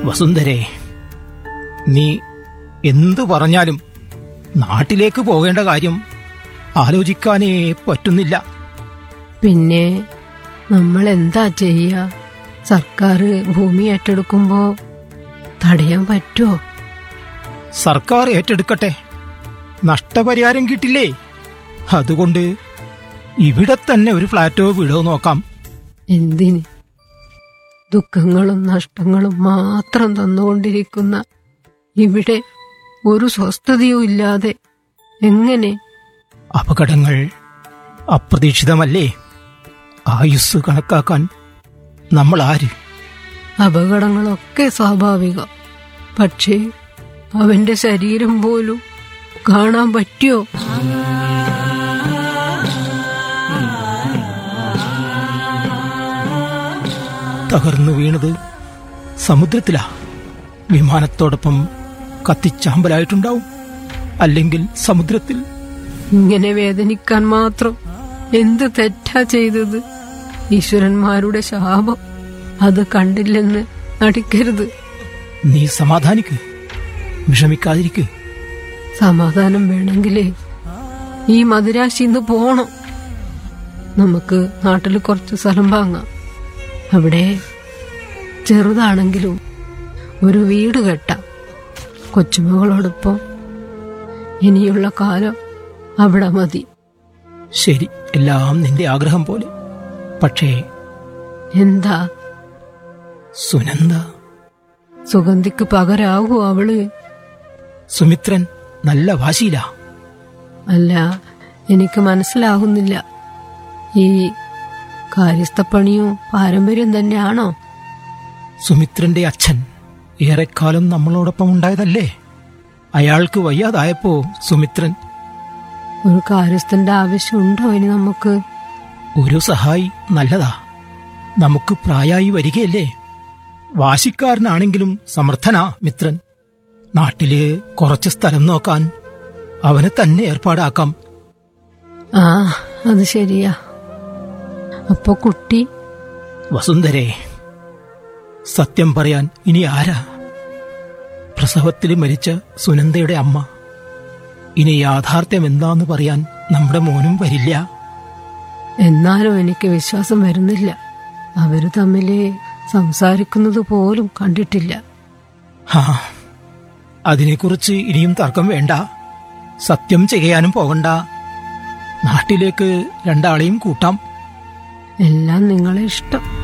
വസുന്ധരെ നീ എന്തു പറഞ്ഞാലും നാട്ടിലേക്ക് പോകേണ്ട കാര്യം ആലോചിക്കാനേ പറ്റുന്നില്ല പിന്നെ നമ്മൾ എന്താ ചെയ്യ സർക്കാർ ഭൂമി ഏറ്റെടുക്കുമ്പോ തടയാൻ പറ്റുമോ സർക്കാർ ഏറ്റെടുക്കട്ടെ നഷ്ടപരിഹാരം കിട്ടില്ലേ അതുകൊണ്ട് ഇവിടെ തന്നെ ഒരു ഫ്ലാറ്റോ വീടോ നോക്കാം എന്തിന് ദുഃഖങ്ങളും നഷ്ടങ്ങളും മാത്രം തന്നുകൊണ്ടിരിക്കുന്ന ഇവിടെ ഒരു സ്വസ്ഥതയും ഇല്ലാതെ എങ്ങനെ അപകടങ്ങൾ അപ്രതീക്ഷിതമല്ലേ ആയുസ് കണക്കാക്കാൻ നമ്മൾ ആര് അപകടങ്ങളൊക്കെ സ്വാഭാവികം പക്ഷേ അവന്റെ ശരീരം പോലും കാണാൻ പറ്റിയോ തകർന്നു വീണത് സമുദ്രത്തിലാ വിമാനത്തോടൊപ്പം കത്തിച്ചാമ്പലായിട്ടുണ്ടാവും അല്ലെങ്കിൽ സമുദ്രത്തിൽ ഇങ്ങനെ വേദനിക്കാൻ മാത്രം എന്ത് തെറ്റാ ചെയ്തത് ഈശ്വരന്മാരുടെ ശാപം അത് കണ്ടില്ലെന്ന് നടിക്കരുത് നീ സമാധാനിക്ക് വിഷമിക്കാതിരിക്ക് സമാധാനം വേണമെങ്കിലേ ഈ മദിരാശിന്ന് പോണം നമുക്ക് നാട്ടിൽ കുറച്ച് സ്ഥലം വാങ്ങാം അവിടെ ചെറുതാണെങ്കിലും ഒരു വീട് കെട്ടാം കൊച്ചുമകളോടൊപ്പം ഇനിയുള്ള കാലം അവിടെ മതി ശരി എല്ലാം നിന്റെ ആഗ്രഹം പോലെ പക്ഷേ എന്താ സുനന്ദ സുഗന്ധിക്ക് പകരാകൂ അവള് സുമിത്രൻ നല്ല വാശിയിലാ അല്ല എനിക്ക് മനസ്സിലാകുന്നില്ല ഈ കാര്യസ്ഥപ്പണിയും പാരമ്പര്യം തന്നെയാണോ സുമിത്രന്റെ അച്ഛൻ ഏറെക്കാലം നമ്മളോടൊപ്പം ഉണ്ടായതല്ലേ അയാൾക്ക് വയ്യാതായപ്പോ സുമിത്രൻ ഒരു കാര്യസ്ഥന്റെ ആവശ്യമുണ്ടോ ഇനി നമുക്ക് ഒരു സഹായി നല്ലതാ നമുക്ക് പ്രായായി വരികയല്ലേ വാശിക്കാരനാണെങ്കിലും സമർത്ഥനാ മിത്രൻ നാട്ടില് കുറച്ച് സ്ഥലം നോക്കാൻ അവനെ തന്നെ ഏർപ്പാടാക്കാം ആ അത് ശരിയാ അപ്പൊ കുട്ടി വസുന്ധരെ സത്യം പറയാൻ ഇനി ആരാ പ്രസവത്തിൽ മരിച്ച സുനന്ദയുടെ അമ്മ ഇനി യാഥാർത്ഥ്യം എന്താന്ന് പറയാൻ നമ്മുടെ മോനും വരില്ല എന്നാലും എനിക്ക് വിശ്വാസം വരുന്നില്ല അവര് തമ്മില് സംസാരിക്കുന്നത് പോലും കണ്ടിട്ടില്ല ഹാ അതിനെക്കുറിച്ച് ഇനിയും തർക്കം വേണ്ട സത്യം ചെയ്യാനും പോകണ്ട നാട്ടിലേക്ക് രണ്ടാളെയും കൂട്ടാം എല്ലാം നിങ്ങളെ ഇഷ്ടം